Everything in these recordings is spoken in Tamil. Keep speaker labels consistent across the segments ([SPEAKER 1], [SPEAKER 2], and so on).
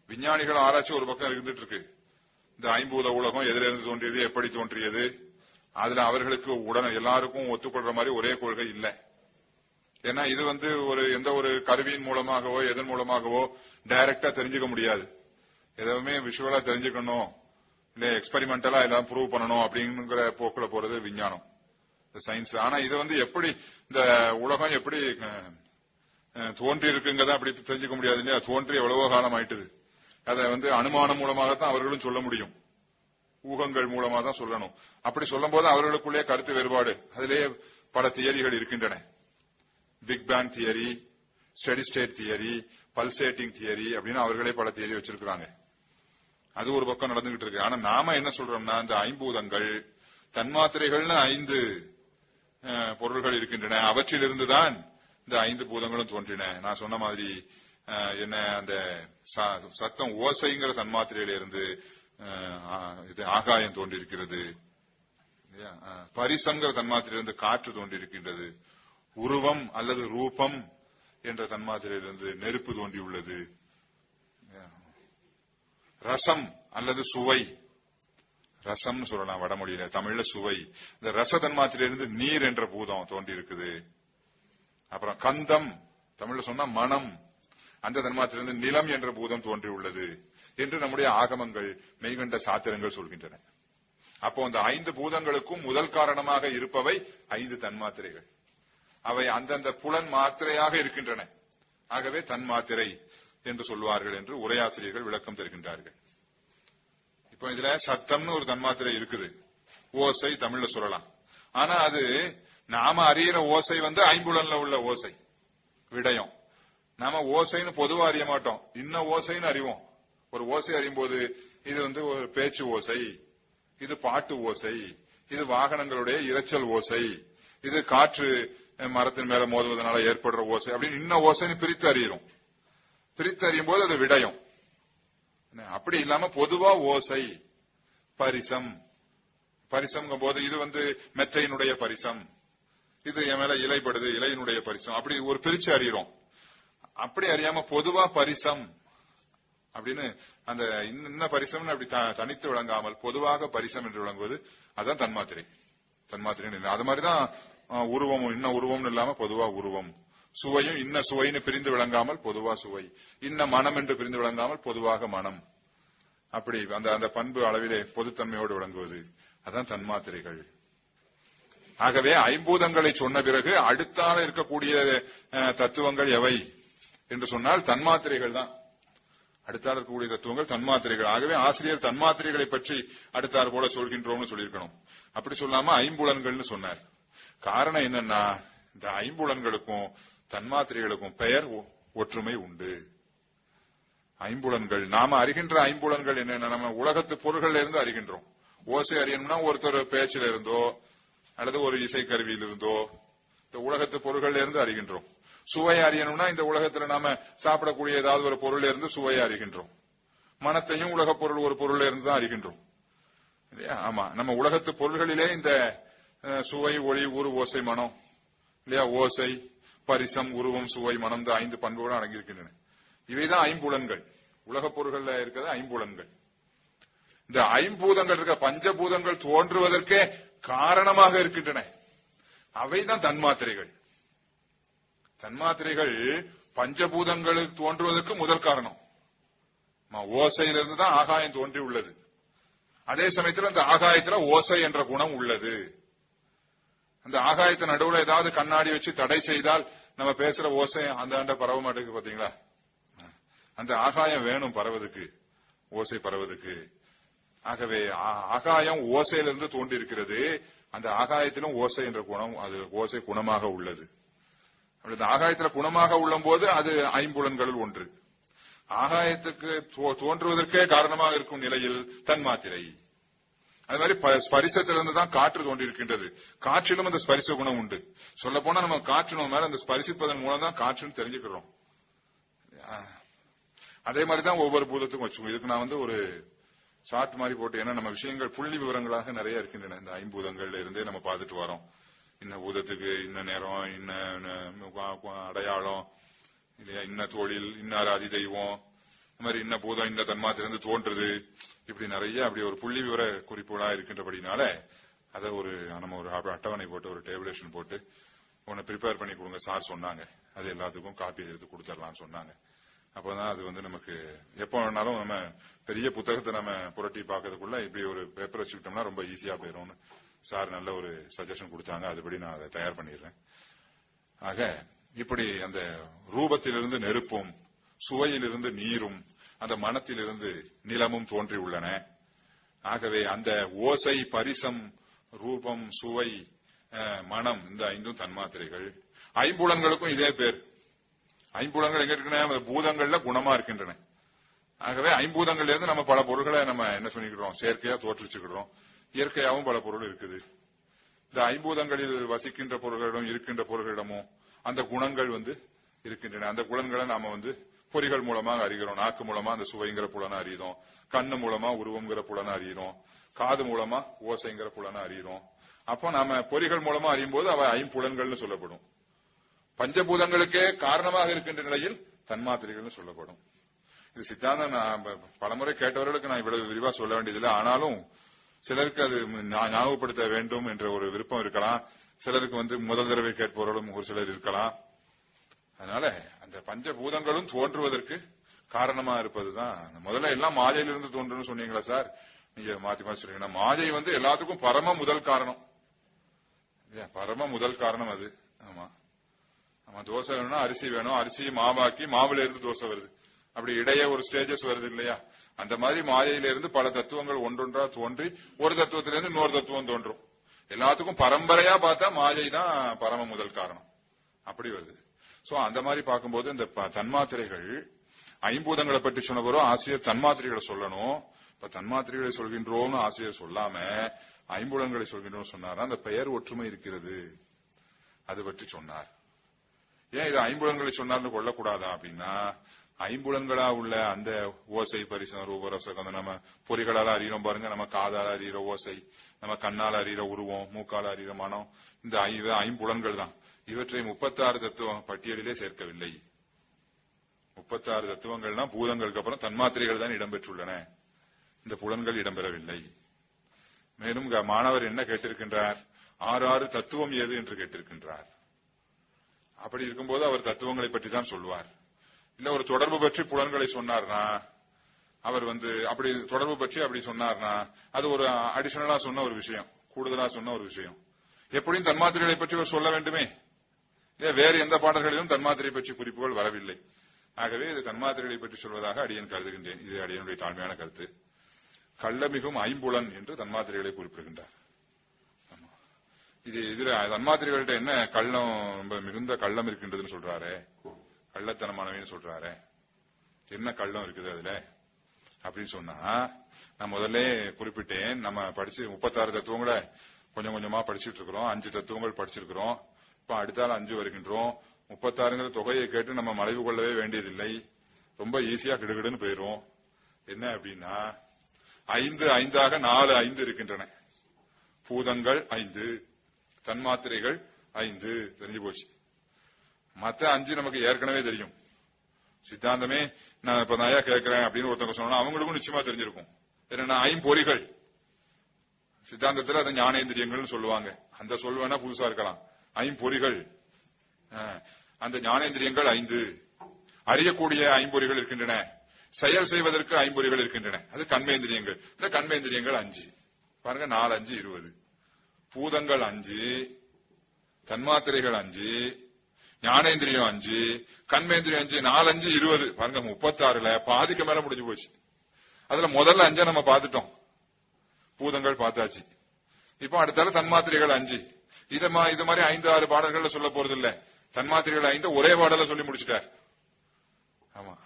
[SPEAKER 1] விஞ்ஞானிகள் ஆராய்ச்சி ஒரு பக்கம் இருந்துட்டு இருக்கு இந்த ஐம்பூத உலகம் எதிலிருந்து தோன்றியது எப்படி தோன்றியது அதுல அவர்களுக்கு உடனே எல்லாருக்கும் ஒத்துக்கொள்ற மாதிரி ஒரே கொள்கை இல்லை ஏன்னா இது வந்து ஒரு எந்த ஒரு கருவியின் மூலமாகவோ எதன் மூலமாகவோ டைரக்டா தெரிஞ்சுக்க முடியாது எதுவுமே விஷுவலா தெரிஞ்சுக்கணும் இல்ல எக்ஸ்பெரிமெண்டலா எல்லாம் ப்ரூவ் பண்ணணும் அப்படிங்கிற போக்குல போறது விஞ்ஞானம் சயின்ஸ் ஆனா இது வந்து எப்படி இந்த உலகம் எப்படி அஹ், அஹ், தோன்றி இருக்குங்கிறத அப்படி தெரிஞ்சுக்க முடியாது இல்லையா தோன்றி எவ்வளவோ காலம் ஆயிட்டுது அதை வந்து அனுமானம் மூலமாகத்தான் அவர்களும் சொல்ல முடியும் ஊகங்கள் மூலமா தான் சொல்லணும் அப்படி சொல்லும் போது அவர்களுக்குள்ளே கருத்து வேறுபாடு அதிலேயே பல தியரிகள் இருக்கின்றன big bang theory steady state theory pulsating theory அப்படின்னு அவர்களே பல தியரி வச்சிருக்கிறாங்க அது ஒரு பக்கம் நடந்துகிட்டு இருக்கு ஆனா நாம என்ன சொல்றோம்னா இந்த ஐம்பூதங்கள் தன்மாத்திரைகள்னு ஐந்து அஹ், பொருள்கள் இருக்கின்றன அவற்றிலிருந்துதான் இந்த ஐந்து பூதங்களும் தோன்றின நான் சொன்ன மாதிரி அஹ், என்ன அந்த ச- சத்தம் ஓசைங்கிற தன்மாத்திரையில இருந்து அஹ், ஆ- இது ஆகாயம் தோன்றியிருக்கிறது இல்லையா? அஹ், பரிசங்கிற தன்மாத்திரையிலிருந்து காற்று தோன்றியிருக்கின்றது உருவம் அல்லது ரூபம் என்ற தன்மாத்திரையிலிருந்து நெருப்பு தோன்றியுள்ளது இல்லையா? ரசம் அல்லது சுவை ரசம்னு சொல்லலாம் வடமொழியில தமிழ்ல சுவை இந்த ரச தன்மாத்திரையிலிருந்து நீர் என்ற பூதம் தோன்றி இருக்குது அப்புறம் கந்தம் தமிழ்ல சொன்னா மனம் அந்த தன்மாத்திரையிலிருந்து நிலம் என்ற பூதம் தோன்றியுள்ளது என்று நம்முடைய ஆகமங்கள் மெய்கண்ட சாத்திரங்கள் சொல்கின்றன அப்போ அந்த ஐந்து பூதங்களுக்கும் முதல் காரணமாக இருப்பவை ஐந்து தன்மாத்திரைகள் அவை அந்தந்த புலன் மாத்திரையாக இருக்கின்றன ஆகவே தன்மாத்திரை என்று சொல்வார்கள் என்று உரையாசிரியர்கள் விளக்கம் தருகின்றார்கள் இப்போ இதுல சத்தம்னு ஒரு தன்மாத்திரை இருக்குது ஓசை தமிழ்ல சொல்லலாம் ஆனா அது நாம அறியிற ஓசை வந்து ஐம்புலன்ல உள்ள ஓசை விடயம் நாம ஓசைன்னு பொதுவா அறிய மாட்டோம் இன்ன ஓசைன்னு அறிவோம் ஒரு ஓசை அறியும் போது இது வந்து ஒரு பேச்சு ஓசை இது பாட்டு ஓசை இது வாகனங்களுடைய இரைச்சல் ஓசை இது காற்று அஹ், மரத்தின் மேல மோதுவதனால ஏற்படுற ஓசை அப்படின்னு இன்ன ஓசைன்னு பிரித்து அறிகிறோம் பிரித்து அறியும் போது அது விடயம் என்ன, அப்படி இல்லாம பொதுவா ஓசை பரிசம் பரிசம்ங்கும் போது இது வந்து மெத்தையினுடைய பரிசம் இது என் மேல இலைப்படுது இலையினுடைய பரிசம் அப்படி ஒரு பிரிச்சு அறிகிறோம் அப்படி அறியாம பொதுவா பரிசம் அப்படின்னு அந்த இன்ன இன்ன பரிசம்னு அப்படி த- தனித்து விளங்காமல் பொதுவாக பரிசம் என்று விளங்குவது அதுதான் தன்மாத்திரை தன்மாத்திரை அது மாதிரிதான் அஹ், உருவமும் இன்ன உருவம்னு இல்லாம பொதுவா உருவம் சுவையும் இன்ன சுவைன்னு பிரிந்து விளங்காமல் பொதுவா சுவை இன்ன மனம் என்று பிரிந்து விளங்காமல் பொதுவாக மனம் அப்படி அந்த அந்த பண்பு அளவிலே பொதுத்தன்மையோடு விளங்குவது அதான் தன்மாத்திரைகள் ஆகவே ஐம்பூதங்களை சொன்ன பிறகு அடுத்தால இருக்கக்கூடிய அஹ், தத்துவங்கள் எவை என்று சொன்னால் தன்மாத்திரைகள் தான் அடுத்தால இருக்கக்கூடிய தத்துவங்கள் தன்மாத்திரைகள் ஆகவே ஆசிரியர் தன்மாத்திரைகளை பற்றி அடுத்தார் போல சொல்கின்றோம்னு சொல்லியிருக்கணும் அப்படி சொல்லாம ஐம்புலன்கள்னு சொன்னார் காரணம் என்னன்னா இந்த ஐம்புலன்களுக்கும் தன்மாத்திரைகளுக்கும் பெயர் ஒ- ஒற்றுமை உண்டு ஐம்புலன்கள் நாம அறிகின்ற ஐம்புலன்கள் என்னென்ன நம்ம உலகத்து பொருள்கள்ல இருந்து அறிகின்றோம் ஓசை அறியணும்னா ஒருத்தர் பேச்சில இருந்தோ அல்லது ஒரு இசைக்கருவியில் இருந்தோ இந்த உலகத்து பொருள்கள்ல இருந்து அறிகின்றோம் சுவை அறியணும்னா இந்த உலகத்துல நாம சாப்பிடக்கூடிய ஏதாவது ஒரு பொருள்ல இருந்து சுவையை அறிகின்றோம் மனத்தையும் உலகப் பொருள் ஒரு பொருள்ல இருந்து தான் அறிகின்றோம் இல்லையா ஆமா நம்ம உலகத்து பொருள்களிலே இந்த அஹ், சுவை ஒளி ஊறு ஓசை மனம் இல்லையா ஓசை பரிசம் உருவம் சுவை மனம் இந்த ஐந்து பண்புகளும் அடங்கியிருக்கின்றன இவைதான் ஐம்புலன்கள் உலகப் பொருள்கள்ல இருக்கிறது ஐம்புலன்கள் இந்த ஐம்பூதங்கள் இருக்க பஞ்சபூதங்கள் தோன்றுவதற்கே காரணமாக இருக்கின்றன அவைதான் தன்மாத்திரைகள் தன்மாத்திரைகள் பஞ்சபூதங்களுக்கு தோன்றுவதற்கு முதல் காரணம் ஆமா, ஓசையிலிருந்து தான் ஆகாயம் தோன்றி உள்ளது அதே சமயத்துல அந்த ஆகாயத்துல ஓசை என்ற குணம் உள்ளது அந்த ஆகாயத்து நடுவுல ஏதாவது கண்ணாடி வச்சு தடை செய்தால் நம்ம பேசுற ஓசை அந்த ஆண்ட பரவ மாட்டேங்குது பாத்தீங்களா அந்த ஆகாயம் வேணும் பரவதுக்கு ஓசை பரவதுக்கு ஆகவே ஆ- ஆகாயம் ஓசையிலிருந்து தோன்றி இருக்கிறது அந்த ஆகாயத்திலும் ஓசை என்ற குணம் அது ஓசை குணமாக உள்ளது அப்படி இந்த ஆகாயத்துல குணமாக உள்ளம் போது அது ஐம்புலன்களில் ஒன்று ஆகாயத்துக்கு தோ- தோன்றுவதற்கே காரணமாக இருக்கும் நிலையில் தன்மாத்திரை அது மாதிரி ப- ஸ்பரிசத்திலிருந்து தான் காற்று தோன்றியிருக்கின்றது காற்றிலும் அந்த ஸ்பரிச குணம் உண்டு சொல்ல போனா நம்ம காற்று நம்ம மேல அந்த ஸ்பரிசிப்பதன் மூலம் தான் காற்றுன்னு தெரிஞ்சுக்கிறோம் அதே மாதிரி தான் ஒவ்வொரு பூதத்துக்கும் வச்சுக்கோங்க இதுக்கு நான் வந்து ஒரு சார்ட் மாதிரி போட்டு ஏன்னா நம்ம விஷயங்கள் புள்ளி விவரங்களாக நிறைய இருக்கின்றன இந்த ஐம்பூதங்கள்ல இருந்தே நம்ம பார்த்துட்டு வரோம் இன்ன பூதத்துக்கு இன்ன நேரம் இன்ன இன்ன கு- கு- அடையாளம் இல்லையா இன்ன தொழில் இன்னார் அதி தெய்வம் இந்த மாதிரி இன்ன பூதம் இந்த தன்மாத்திலிருந்து தோன்றுது இப்படி நிறைய அப்படி ஒரு புள்ளி விவர குறிப்புகளா இருக்கின்றபடினால அதை ஒரு நம்ம ஒரு அட்ட- அட்டவணை போட்டு ஒரு டேபிளேஷன் போட்டு உன்னை ப்ரிப்பேர் பண்ணி கொடுங்க சார் சொன்னாங்க அது எல்லாத்துக்கும் காப்பி எடுத்து கொடுத்துடலாம்னு சொன்னாங்க அப்பதான் அது வந்து நமக்கு எப்போ வேணாலும் நம்ம பெரிய புத்தகத்தை நம்ம புரட்டி பார்க்கறதுக்குள்ள இப்படி ஒரு பேப்பர் வச்சுக்கிட்டோம்னா ரொம்ப ஈஸியா போயிரும்னு சார் நல்ல ஒரு சஜஷன் கொடுத்தாங்க அதுபடி நான் அதை தயார் பண்ணிடுறேன் ஆக இப்படி அந்த ரூபத்திலிருந்து நெருப்பும் சுவையிலிருந்து நீரும் அந்த மனத்திலிருந்து நிலமும் தோன்றி உள்ளன ஆகவே அந்த ஓசை பரிசம் ரூபம் சுவை அஹ், மனம் இந்த ஐந்தும் தன்மாத்திரைகள் ஐம்புலன்களுக்கும் இதே பேர் ஐம்புலன்கள் எங்க இருக்கின்றன அந்த பூதங்கள்ல குணமா இருக்கின்றன ஆகவே ஐம்பூதங்கள்ல இருந்து நம்ம பல பொருள்களை நம்ம என்ன சொல்லிக்கிறோம் செயற்கையா தோற்றுச்சுக்கிறோம் இயற்கையாவும் பல பொருள் இருக்குது இந்த ஐம்பூதங்களில் வசிக்கின்ற பொருள்களிடம் இருக்கின்ற பொருள்களிடமும் அந்த குணங்கள் வந்து இருக்கின்றன அந்த குணங்களை நாம வந்து பொறிகள் மூலமாக அறிகிறோம் நாக்கு மூலமா அந்த சுவைங்கிற புலனை அறிகிறோம் கண்ணு மூலமா உருவங்கிற புலனை அறிகிறோம் காது மூலமா ஓசைங்கிற புலனை அறிகிறோம் அப்போ நாம பொறிகள் மூலமா அறியும் போது அவை ஐம்புலன்கள்னு சொல்லப்படும் பஞ்சபூதங்களுக்கே காரணமாக இருக்கின்ற நிலையில் தன்மாத்திரைகள்னு சொல்லப்படும் இது சித்தாந்தம் நான் ப- பலமுறை கேட்டவர்களுக்கு நான் இவ்வளவு விரிவா சொல்ல வேண்டியதில்லை ஆனாலும் சிலருக்கு அது ஞா- ஞாபகப்படுத்த வேண்டும் என்ற ஒரு விருப்பம் இருக்கலாம் சிலருக்கு வந்து முதல் தடவை கேட்பவர்களும் ஒரு சிலர் இருக்கலாம் அதனால அந்த பஞ்சபூதங்களும் தோன்றுவதற்கு காரணமா இருப்பதுதான் முதல்ல எல்லாம் மாயையிலிருந்து தோன்றுன்னு சொன்னீங்களா சார் நீங்க மாத்தி மாத்தி சொன்னீங்கன்னா மாயை வந்து எல்லாத்துக்கும் பரம முதல் காரணம் இல்லையா? பரம முதல் காரணம் அது ஆமா ஆமா தோசை வேணும்னா அரிசி வேணும் அரிசி மாவாக்கி மாவுல இருந்து தோசை வருது அப்படி இடையே ஒரு ஸ்டேஜஸ் வருது இல்லையா அந்த மாதிரி மாயையில இருந்து பல தத்துவங்கள் ஒன்றொன்றா தோன்றி ஒரு தத்துவத்திலிருந்து இன்னொரு தத்துவம் தோன்றும் எல்லாத்துக்கும் பரம்பரையா பார்த்தா மாயை தான் பரம முதல் காரணம் அப்படி வருது சோ அந்த மாதிரி பார்க்கும்போது இந்த ப- தன்மாத்திரைகள் ஐம்பூதங்களை பற்றி சொன்ன பிறகு ஆசிரியர் தன்மாத்திரைகளை சொல்லணும் இப்ப தன்மாத்திரைகளை சொல்கின்றோம்னு ஆசிரியர் சொல்லாம ஐம்புலன்களை சொல்கின்றோம் சொன்னாரா அந்த பெயர் ஒற்றுமை இருக்கிறது அது பற்றி சொன்னார் ஏன் இது ஐம்புலன்களை சொன்னார்னு கொள்ளக்கூடாதா அப்படின்னா ஐம்புலன்களா உள்ள அந்த ஓசை பரிசம் ரூபரசம் அந்த நம்ம பொறிகளால அறிகிறோம் பாருங்க நம்ம காதால அறிகிற ஓசை நம்ம கண்ணால அறிகிற உருவம் மூக்கால அறிகிற மனம் இந்த ஐ- ஐம்புலன்கள் தான் இவற்றை முப்பத்தாறு தத்துவம் பட்டியலிலே சேர்க்கவில்லை முப்பத்தாறு தத்துவங்கள்னா பூதங்களுக்கு அப்புறம் தன்மாத்திரைகள் தான் இடம்பெற்றுள்ளன இந்த புலன்கள் இடம்பெறவில்லை மேலும் இங்க மாணவர் என்ன கேட்டிருக்கின்றார் ஆறு ஆறு தத்துவம் ஏது என்று கேட்டிருக்கின்றார் அப்படி இருக்கும்போது அவர் தத்துவங்களை பற்றி தான் சொல்வார் இல்ல ஒரு தொடர்பு பற்றி புலன்களை சொன்னார்னா அவர் வந்து அப்படி தொடர்பு பற்றி அப்படி சொன்னார்னா அது ஒரு அடிஷனலா சொன்ன ஒரு விஷயம் கூடுதலா சொன்ன ஒரு விஷயம் எப்படியும் தன்மாத்திரைகளை பற்றி அவர் சொல்ல வேண்டுமே இல்ல வேறு எந்த பாடல்களிலும் தன்மாத்திரை பற்றி குறிப்புகள் வரவில்லை ஆகவே இது தன்மாத்திரைகளை பற்றி சொல்வதாக அடியன் கருதுகின்றேன் இது அடியனுடைய தாழ்மையான கருத்து கள்ளமிகும் ஐம்புலன் என்று தன்மாத்திரைகளை குறிப்பிடுகின்றார் ஆமா. இது இதுல தன்மாத்திரைகள்ட்ட என்ன கள்ளம் ரொம்ப மிகுந்த கள்ளம் இருக்கின்றதுன்னு சொல்றாரே கள்ளத்தனமானவன்னு சொல்றாரே என்ன கள்ளம் இருக்குது அதுல அப்படின்னு சொன்னா நான் முதல்ல குறிப்பிட்டேன் நம்ம படிச்சு முப்பத்தாறு தத்துவங்களை கொஞ்சம் கொஞ்சமா படிச்சிட்டு இருக்கிறோம் அஞ்சு தத்துவங்கள் படிச்சிருக்கிறோம் இப்ப அடுத்தால அஞ்சு வருகின்றோம் முப்பத்தாறுங்கிற தொகையை கேட்டு நம்ம மலைவு கொள்ளவே வேண்டியதில்லை ரொம்ப ஈஸியா கிடுகிடுன்னு போயிரும் என்ன அப்படின்னா ஐந்து ஐந்தாக நாலு ஐந்து இருக்கின்றன பூதங்கள் ஐந்து தன்மாத்திரைகள் ஐந்து தெரிஞ்சு போச்சு மத்த அஞ்சு நமக்கு ஏற்கனவே தெரியும் சித்தாந்தமே நான் இப்ப நான் ஏன் கேட்கிறேன் அப்படின்னு ஒருத்தவங்க சொன்னா அவங்களுக்கும் நிச்சயமா தெரிஞ்சிருக்கும் என்னன்னா ஐம்பொறிகள் சித்தாந்தத்துல அது ஞானேந்திரியங்கள்னு சொல்லுவாங்க அந்த சொல் வேணா புதுசா இருக்கலாம் ஐம்பொறிகள் அஹ், அந்த ஞானேந்திரியங்கள் ஐந்து அறியக்கூடிய ஐம்பொறிகள் இருக்கின்றன செயல் செய்வதற்கு ஐம்பொறிகள் இருக்கின்றன அது கண்மேந்திரியங்கள் இந்த கண்மேந்திரியங்கள் அஞ்சு பாருங்க நாலு அஞ்சு இருபது பூதங்கள் அஞ்சு தன்மாத்திரைகள் அஞ்சு ஞானேந்திரியம் அஞ்சு கண்மேந்திரியம் அஞ்சு நாலு அஞ்சு இருபது பாருங்க முப்பத்தாறுல பாதிக்கு மேல முடிஞ்சு போச்சு அதுல முதல்ல அஞ்ச நம்ம பார்த்துட்டோம் பூதங்கள் பார்த்தாச்சு இப்போ அடுத்தால தன்மாத்திரைகள் அஞ்சு இத மா- இது மாதிரி ஐந்து ஆறு பாடல்கள்ல சொல்ல போறது இல்ல தன்மாத்திரைகள் ஐந்து ஒரே பாடல சொல்லி முடிச்சிட்டார் ஆமா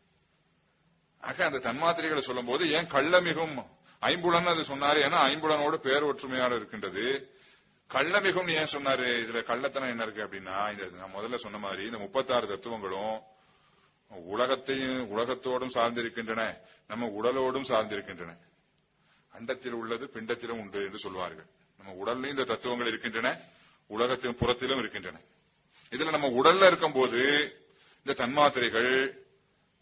[SPEAKER 1] ஆக அந்த தன்மாத்திரைகளை சொல்லும் போது ஏன் கள்ளமிகும் ஐம்புலன் அது சொன்னாரு ஏன்னா ஐம்புலனோடு பேர் ஒற்றுமையாக இருக்கின்றது கள்ளமிகும் ஏன் சொன்னாரு இதுல கள்ளத்தனம் என்ன இருக்கு அப்படின்னா இந்த நான் முதல்ல சொன்ன மாதிரி இந்த முப்பத்தாறு தத்துவங்களும் உலகத்தையும் உலகத்தோடும் சார்ந்திருக்கின்றன நம்ம உடலோடும் சார்ந்திருக்கின்றன அண்டத்தில் உள்ளது பிண்டத்திலும் உண்டு என்று சொல்வார்கள் நம்ம உடல்லையும் இந்த தத்துவங்கள் இருக்கின்றன உலகத்தின் புறத்திலும் இருக்கின்றன இதுல நம்ம உடல்ல இருக்கும்போது இந்த தன்மாத்திரைகள்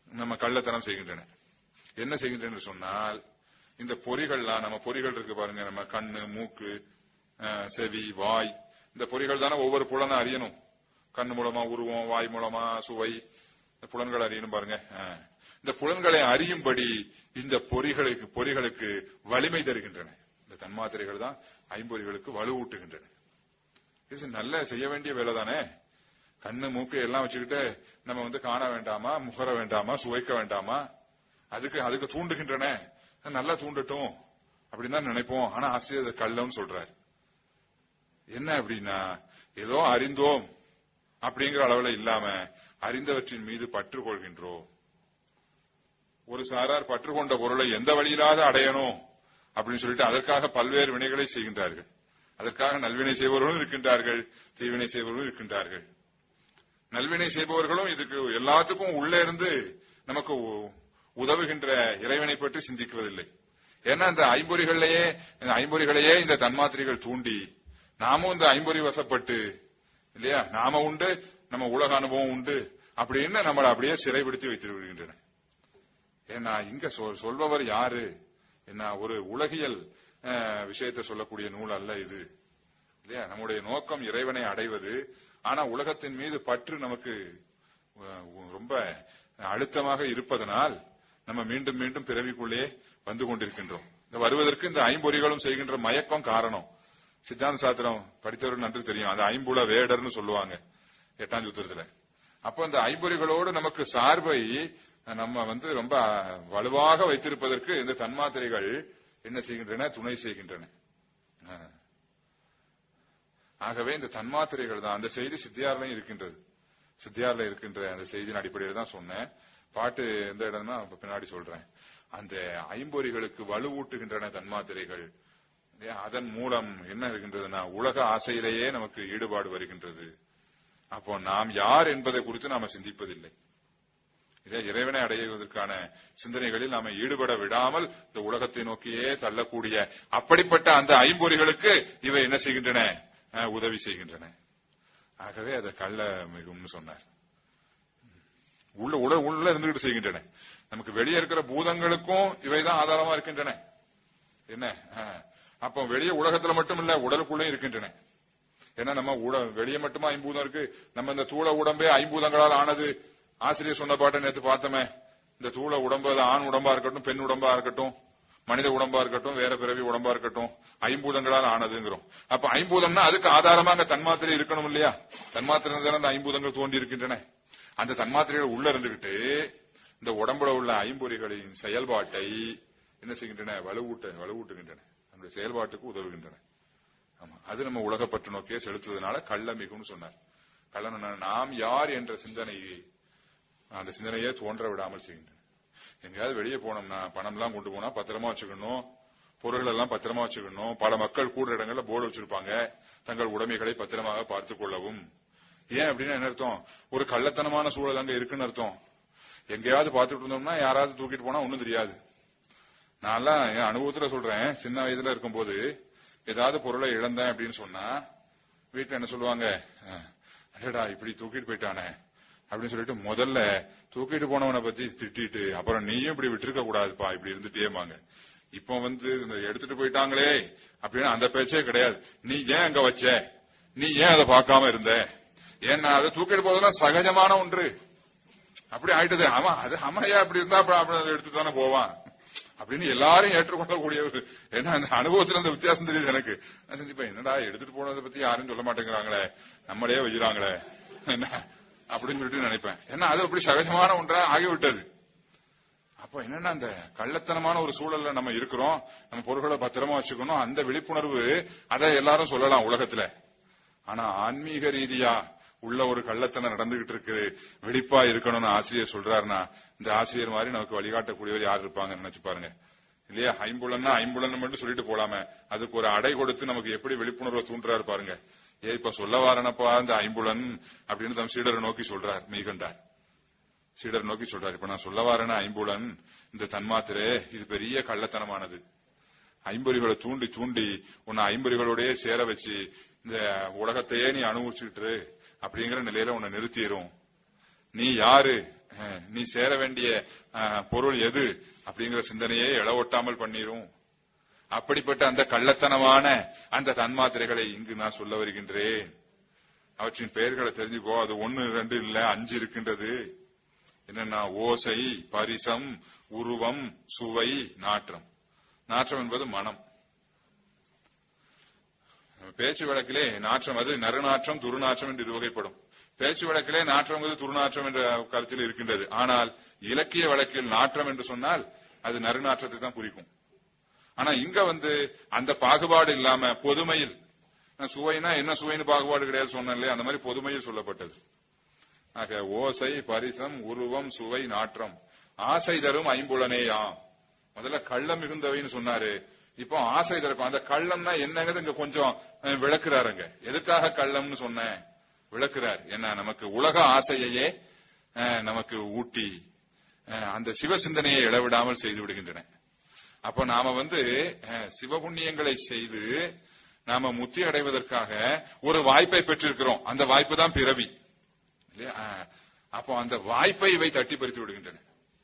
[SPEAKER 1] நம்ம கள்ளத்தனம் செய்கின்றன என்ன செய்கின்றன என்று சொன்னால் இந்த பொறிகள்லாம் நம்ம பொறிகள் இருக்கு பாருங்க நம்ம கண்ணு மூக்கு அஹ், செவி வாய் இந்த பொறிகள் தானே ஒவ்வொரு புலனை அறியணும் கண்ணு மூலமா உருவம் வாய் மூலமா சுவை இந்த புலன்களை அறியணும் பாருங்க அஹ். இந்த புலன்களை அறியும்படி இந்த பொறிகளுக்கு பொறிகளுக்கு வலிமை தருகின்றன இந்த தன்மாத்திரைகள் தான் ஐம்பொறிகளுக்கு வலுவூட்டுகின்றன இது நல்ல செய்ய வேண்டிய வேலை தானே கண்ணு மூக்கு எல்லாம் வச்சுக்கிட்டு நம்ம வந்து காண வேண்டாமா முகர வேண்டாமா சுவைக்க வேண்டாமா அதுக்கு அதுக்கு தூண்டுகின்றன அது நல்லா தூண்டட்டும் அப்படின்னு தான் நினைப்போம் ஆனா ஆசிரியர் அதை கள்ளம்னு சொல்றாரு என்ன அப்படின்னா ஏதோ அறிந்தோம் அப்படிங்கிற அளவுல இல்லாம அறிந்தவற்றின் மீது பற்று கொள்கின்றோம் ஒரு சாரார் பற்று கொண்ட பொருளை எந்த வழியிலாவது அடையணும் அப்படின்னு சொல்லிட்டு அதற்காக பல்வேறு வினைகளை செய்கின்றார்கள் அதற்காக நல்வினை செய்பவர்களும் இருக்கின்றார்கள் தீவினை செய்பவர்களும் இருக்கின்றார்கள் நல்வினை செய்பவர்களும் இதுக்கு எல்லாத்துக்கும் உள்ளே இருந்து நமக்கு உ- உதவுகின்ற இறைவனை பற்றி சிந்திக்கிறதில்லை ஏன்னா இந்த ஐம்பொறிகளையே இந்த ஐம்பொறிகளையே இந்த தன்மாத்திரைகள் தூண்டி நாமும் இந்த ஐம்பொறி வசப்பட்டு இல்லையா நாம உண்டு நம்ம உலக அனுபவம் உண்டு அப்படின்னு நம்மளை அப்படியே சிறைபிடித்து வைத்து விடுகின்றன ஏன்னா இங்க சொல்- சொல்பவர் யாரு என்ன ஒரு உலகியல் அஹ், விஷயத்தை சொல்லக்கூடிய நூல் அல்ல இது இல்லையா நம்முடைய நோக்கம் இறைவனை அடைவது ஆனா உலகத்தின் மீது பற்று நமக்கு அஹ், ரொம்ப அழுத்தமாக இருப்பதனால் நம்ம மீண்டும் மீண்டும் பிறவிக்குள்ளே வந்து கொண்டிருக்கின்றோம் இந்த வருவதற்கு இந்த ஐம்பொறிகளும் செய்கின்ற மயக்கம் காரணம் சித்தாந்த சாத்திரம் படித்தவர்கள் நன்று தெரியும் அந்த ஐம்புல வேடர்னு சொல்லுவாங்க எட்டாம் சூத்திரத்துல அப்போ இந்த ஐம்பொறிகளோடு நமக்கு சார்பை நம்ம வந்து ரொம்ப வலுவாக வைத்திருப்பதற்கு இந்த தன்மாத்திரைகள் என்ன செய்கின்றன துணை செய்கின்றன ஆ. ஆகவே இந்த தன்மாத்திரைகள் தான் அந்த செய்தி சித்தியார்லையும் இருக்கின்றது சித்தியார்ல இருக்கின்ற அந்த செய்தியின் அடிப்படையில் தான் சொன்னேன் பாட்டு எந்த இடம்னா இப்ப பின்னாடி சொல்றேன் அந்த ஐம்பொறிகளுக்கு வலுவூட்டுகின்றன தன்மாத்திரைகள் இல்லையா? அதன் மூலம் என்ன இருக்கின்றதுன்னா உலக ஆசையிலேயே நமக்கு ஈடுபாடு வருகின்றது அப்போ நாம் யார் என்பதை குறித்து நாம சிந்திப்பதில்லை இல்லையா? இறைவனை அடைவதற்கான சிந்தனைகளில் நாம ஈடுபட விடாமல் இந்த உலகத்தை நோக்கியே தள்ளக்கூடிய அப்படிப்பட்ட அந்த ஐம்பொறிகளுக்கு இவை என்ன செய்கின்றன அஹ், உதவி செய்கின்றன ஆகவே அதை கள்ள மிகும்னு சொன்னார் உள்ள உள்ள உள்ள இருந்துகிட்டு செய்கின்றன நமக்கு வெளியே இருக்கிற பூதங்களுக்கும் இவைதான் ஆதாரமா இருக்கின்றன என்ன அஹ், அப்போ வெளியே உலகத்துல மட்டும் இல்ல உடலுக்குள்ளே இருக்கின்றன ஏன்னா நம்ம உட வெளியே மட்டுமா ஐம்பூதம் இருக்கு நம்ம இந்த தூள உடம்பே ஐம்பூதங்களால் ஆனது ஆசிரியர் சொன்ன பாட்டை நேத்து பார்த்தோமே இந்த தூள உடம்பு அது ஆண் உடம்பா இருக்கட்டும் பெண் உடம்பா இருக்கட்டும் மனித உடம்பா இருக்கட்டும் வேற பிறவி உடம்பா இருக்கட்டும் ஐம்பூதங்களால் ஆனதுங்கிறோம் அப்ப ஐம்பூதம்னா அதுக்கு ஆதாரமா அங்க தன்மாத்திரை இருக்கணும் இல்லையா தன்மாத்திரை தானே அந்த ஐம்பூதங்கள் தோண்டி இருக்கின்றன அந்த தன்மாத்திரைகள் உள்ள இருந்துகிட்டு இந்த உடம்புல உள்ள ஐம்பொறிகளின் செயல்பாட்டை என்ன செய்கின்றன வலுவூட்ட வலுவூட்டுகின்றன நம்முடைய செயல்பாட்டுக்கு உதவுகின்றன ஆமா அது நம்ம உலகப்பற்று நோக்கியே செலுத்துவதனால கள்ள மிகும்னு சொன்னார் கள்ளன் என்ன? நாம் யார் என்ற சிந்தனையை அந்த சிந்தனையே தோன்ற விடாமல் செய்கின்றன எங்கேயாவது வெளியே போனோம்னா பணம்லாம் கொண்டு போனா பத்திரமா வச்சுக்கணும் பொருள்கள் எல்லாம் பத்திரமா வச்சுக்கணும் பல மக்கள் கூடுற இடங்கள்ல போர்டு வச்சிருப்பாங்க தங்கள் உடைமைகளை பத்திரமாக பார்த்துக் கொள்ளவும் ஏன் அப்படின்னா என்ன அர்த்தம் ஒரு கள்ளத்தனமான சூழல் அங்க இருக்குன்னு அர்த்தம் எங்கேயாவது பார்த்துட்டு இருந்தோம்னா யாராவது தூக்கிட்டு போனா ஒண்ணும் தெரியாது நான்லாம் என் அனுபவத்துல சொல்றேன் சின்ன வயதுல இருக்கும்போது ஏதாவது பொருளை இழந்தேன் அப்படின்னு சொன்னா வீட்டுல என்ன சொல்லுவாங்க அஹ், அடடா இப்படி தூக்கிட்டு போயிட்டானே அப்படின்னு சொல்லிட்டு முதல்ல தூக்கிட்டு போனவனை பத்தி திட்டிட்டு அப்புறம் நீயும் இப்படி விட்டுருக்க கூடாதுப்பா இப்படி இருந்துட்டேமாங்க இப்போ வந்து இந்த எடுத்துட்டு போயிட்டாங்களே அப்படின்னு அந்த பேச்சே கிடையாது நீ ஏன் அங்க வச்ச நீ ஏன் அதை பார்க்காம இருந்த ஏன்னா அதை தூக்கிட்டு போறதெல்லாம் சகஜமான ஒன்று அப்படி ஆயிட்டது ஆமா அது அம்மையா அப்படி இருந்தா அப்புறம் அப்படி அதை எடுத்து தானே போவான் அப்படின்னு எல்லாரும் ஏற்றுக்கொள்ளக்கூடிய ஒரு ஏன்னா அந்த அனுபவத்துல அந்த வித்தியாசம் தெரியுது எனக்கு நான் சிந்திப்பேன் என்னடா எடுத்துட்டு போனதை பத்தி யாரும் சொல்ல மாட்டேங்கிறாங்களே நம்மளே வைக்கிறாங்களே என்ன அப்படின்னு சொல்லிட்டு நினைப்பேன் ஏன்னா அது அப்படி சகஜமான ஒன்றா ஆகிவிட்டது அப்போ என்னன்னா அந்த கள்ளத்தனமான ஒரு சூழல்ல நம்ம இருக்கிறோம் நம்ம பொருட்களை பத்திரமா வச்சுக்கணும் அந்த விழிப்புணர்வு அதை எல்லாரும் சொல்லலாம் உலகத்துல ஆனா ஆன்மீக ரீதியா உள்ள ஒரு கள்ளத்தனம் நடந்துகிட்டு இருக்கு வெடிப்பா இருக்கணும்னு ஆசிரியர் சொல்றாருன்னா இந்த ஆசிரியர் மாதிரி நமக்கு வழிகாட்டக்கூடியவர் யார் இருப்பாங்கன்னு நினைச்சு பாருங்க இல்லையா ஐம்புலன்னா ஐம்புலன் மட்டும் சொல்லிட்டு போலாமே அதுக்கு ஒரு அடை கொடுத்து நமக்கு எப்படி விழிப்புணர்வை தூண்டுறாரு பாருங்க ஏ இப்ப சொல்ல வாரனப்பா இந்த ஐம்புலன் அப்படின்னு தம் சீடரை நோக்கி சொல்றார் மெய்கண்டார் சீடர் நோக்கி சொல்றார் இப்ப நான் சொல்ல வாரேன ஐம்புலன் இந்த தன்மாத்திரை இது பெரிய கள்ளத்தனமானது ஐம்பொறிகளை தூண்டி தூண்டி உன்னை ஐம்பொறிகளோடயே சேர வச்சு இந்த உலகத்தையே நீ அனுபவிச்சுட்டு அப்படிங்கிற நிலையில உன்னை நிறுத்திடும் நீ யாரு அஹ், நீ சேர வேண்டிய அஹ், பொருள் எது அப்படிங்கிற சிந்தனையே இளவொட்டாமல் பண்ணிரும் அப்படிப்பட்ட அந்த கள்ளத்தனமான அந்த தன்மாத்திரைகளை இங்கு நான் சொல்ல வருகின்றேன் அவற்றின் பெயர்களை தெரிஞ்சுக்கோ அது ஒன்னு ரெண்டு இல்ல அஞ்சு இருக்கின்றது என்னன்னா ஓசை பரிசம் உருவம் சுவை நாற்றம் நாற்றம் என்பது மனம் பேச்சு வழக்கிலே நாற்றம் அது நறுநாற்றம் துருநாற்றம் என்று இருவகைப்படும் பேச்சு வழக்கிலே நாற்றம் என்பது துருநாற்றம் என்ற கருத்தில் இருக்கின்றது ஆனால் இலக்கிய வழக்கில் நாற்றம் என்று சொன்னால் அது நறுநாற்றத்தை தான் குறிக்கும் ஆனா இங்க வந்து அந்த பாகுபாடு இல்லாம பொதுமையில் நான் சுவைனா என்ன சுவைன்னு பாகுபாடு கிடையாது சொன்னேன் அந்த மாதிரி பொதுமையில் சொல்லப்பட்டது ஆக ஓசை பரிசம் உருவம் சுவை நாற்றம் ஆசை தரும் ஐம்புலனேயாம் முதல்ல கள்ளம் மிகுந்தவைன்னு சொன்னாரு இப்போ ஆசை தரும் அந்த கள்ளம்னா என்னங்கிறது இங்க கொஞ்சம் அஹ், விளக்குறாருங்க எதுக்காக கள்ளம்னு சொன்னேன் விளக்குறார் என்ன நமக்கு உலக ஆசையையே அஹ், நமக்கு ஊட்டி அஹ், அந்த சிவ சிந்தனையை இளவிடாமல் செய்து விடுகின்றன அப்போ நாம வந்து அஹ், சிவபுண்ணியங்களை செய்து நாம முத்தி அடைவதற்காக ஒரு வாய்ப்பை பெற்றிருக்கிறோம் அந்த வாய்ப்பு தான் பிறவி இல்லையா அஹ், அப்போ அந்த வாய்ப்பை இவை தட்டி பறித்து விடுகின்றன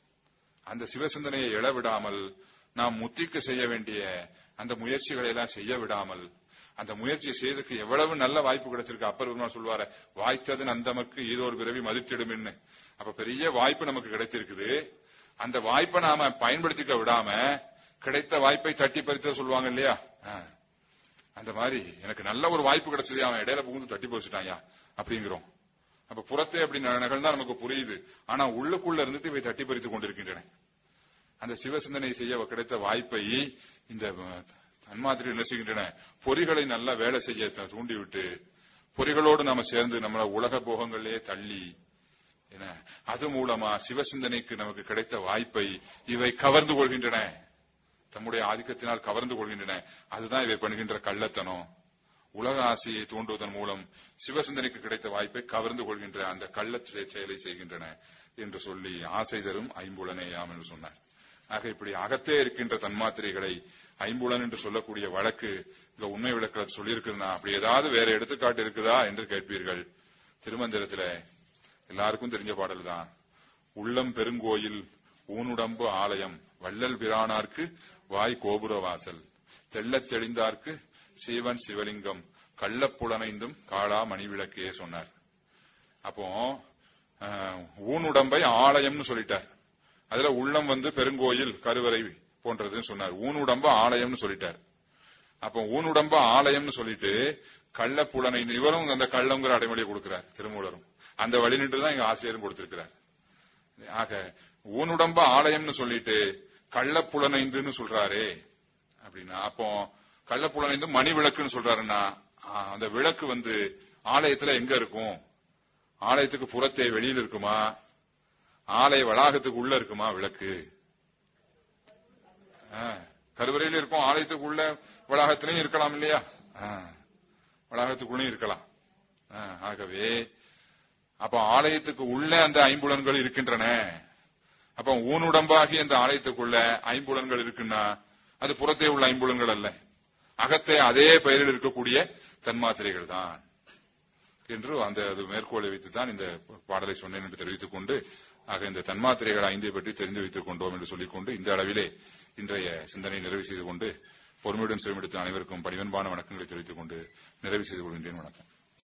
[SPEAKER 1] அந்த சிவசிந்தனையை இழவிடாமல் நாம் முத்திக்கு செய்ய வேண்டிய அந்த முயற்சிகளை எல்லாம் செய்ய விடாமல் அந்த முயற்சி செய்ததுக்கு எவ்வளவு நல்ல வாய்ப்பு கிடைச்சிருக்கு அப்பர் பெருமாள் சொல்வாரு வாய்த்தது நந்தமக்கு ஈதோர் பிறவி மதித்திடும்னு அப்ப பெரிய வாய்ப்பு நமக்கு கிடைத்திருக்குது அந்த வாய்ப்பை நாம பயன்படுத்திக்க விடாம கிடைத்த வாய்ப்பை தட்டி பறித்து சொல்லுவாங்க இல்லையா ஆ. அந்த மாதிரி எனக்கு நல்ல ஒரு வாய்ப்பு கிடைச்சது அவன் இடையில புகுந்து தட்டி பறிச்சுட்டாயா அப்படிங்கிறோம் அப்ப புறத்தே அப்படி ந- நிகழ்ந்தா நமக்கு புரியுது ஆனா உள்ளுக்குள்ள இருந்துட்டு இவை தட்டி பறித்துக் கொண்டிருக்கின்றன அந்த சிவசிந்தனை செய்ய கிடைத்த வாய்ப்பை இந்த அஹ், தன்மாத்திரை என்ன செய்கின்றன பொறிகளை நல்லா வேலை செய்ய த- தூண்டிவிட்டு பொறிகளோடு நாம சேர்ந்து நம்மள உலக போகங்களிலே தள்ளி என்ன அது மூலமா சிவசிந்தனைக்கு நமக்கு கிடைத்த வாய்ப்பை இவை கவர்ந்து கொள்கின்றன தம்முடைய ஆதிக்கத்தினால் கவர்ந்து கொள்கின்றன அதுதான் இவை பண்ணுகின்ற கள்ளத்தனம் உலக ஆசையை தூண்டுவதன் மூலம் சிவசிந்தனைக்கு கிடைத்த வாய்ப்பை கவர்ந்து கொள்கின்ற அந்த கள்ள செ- செயலை செய்கின்றன என்று சொல்லி ஆசை தரும் ஐம்புலனேயாம் என்று சொன்னார் ஆக இப்படி அகத்தே இருக்கின்ற தன்மாத்திரைகளை ஐம்புலன் என்று சொல்லக்கூடிய வழக்கு இங்க உண்மை விளக்கிறது சொல்லியிருக்குதுன்னா அப்படி ஏதாவது வேற எடுத்துக்காட்டு இருக்குதா என்று கேட்பீர்கள் திருமந்திரத்துல எல்லாருக்கும் தெரிஞ்ச பாடல் தான் உள்ளம் பெருங்கோயில் ஊனுடம்பு ஆலயம் வள்ளல் பிரானார்க்கு வாய் கோபுர வாசல் தெள்ளத் தெளிந்தார்க்கு சீவன் சிவலிங்கம் கள்ளப்புலனைந்தும் காளா மணிவிளக்கே சொன்னார் அப்போ அஹ், ஊனுடம்பை ஆலயம்னு சொல்லிட்டார் அதுல உள்ளம் வந்து பெருங்கோயில் கருவறை போன்றதுன்னு சொன்னார் ஊனுடம்ப ஆலயம்னு சொல்லிட்டார் அப்போ ஊனுடம்ப ஆலயம்னு சொல்லிட்டு கள்ள புலனை இவரும் அந்த கள்ளங்கிற அடைமொழியை கொடுக்கிறார் திருமூலரும் அந்த வழி நின்று தான் எங்க ஆசிரியரும் கொடுத்திருக்கிறார் ஆக ஊனுடம்ப ஆலயம்னு சொல்லிட்டு கள்ளப்புலனைந்துன்னு சொல்றாரே அப்படின்னா அப்போ கள்ளப்புலனைந்து மணி விளக்குன்னு சொல்றாருன்னா ஆ, அந்த விளக்கு வந்து ஆலயத்துல எங்க இருக்கும் ஆலயத்துக்கு புறத்தே வெளியில் இருக்குமா ஆலய வளாகத்துக்கு உள்ள இருக்குமா விளக்கு ஆ, கருவறையில இருக்கும் ஆலயத்துக்கு உள்ள வளாகத்திலையும் இருக்கலாம் இல்லையா ஆ, வளாகத்துக்குள்ளயும் இருக்கலாம் ஆ, ஆகவே அப்ப ஆலயத்துக்கு உள்ள அந்த ஐம்புலன்கள் இருக்கின்றன அப்ப ஊனுடம்பாகி அந்த ஆலயத்துக்குள்ள ஐம்புலன்கள் இருக்குன்னா அது புறத்தே உள்ள ஐம்புலன்கள் அல்ல அகத்தே அதே பெயரில் இருக்கக்கூடிய தன்மாத்திரைகள் தான் என்று அந்த அது மேற்கோளை வைத்துத்தான் இந்த பாடலை சொன்னேன் என்று தெரிவித்துக் கொண்டு ஆக இந்த தன்மாத்திரைகள் ஐந்தை பற்றி தெரிந்து வைத்துக் கொண்டோம் என்று சொல்லிக்கொண்டு இந்த அளவிலே இன்றைய சிந்தனை நிறைவு செய்து கொண்டு பொறுமையுடன் செவிமெடுத்த அனைவருக்கும் பணிவன்பான வணக்கங்களை தெரிவித்துக் கொண்டு நிறைவு செய்து கொள்கின்றேன் வணக்கம்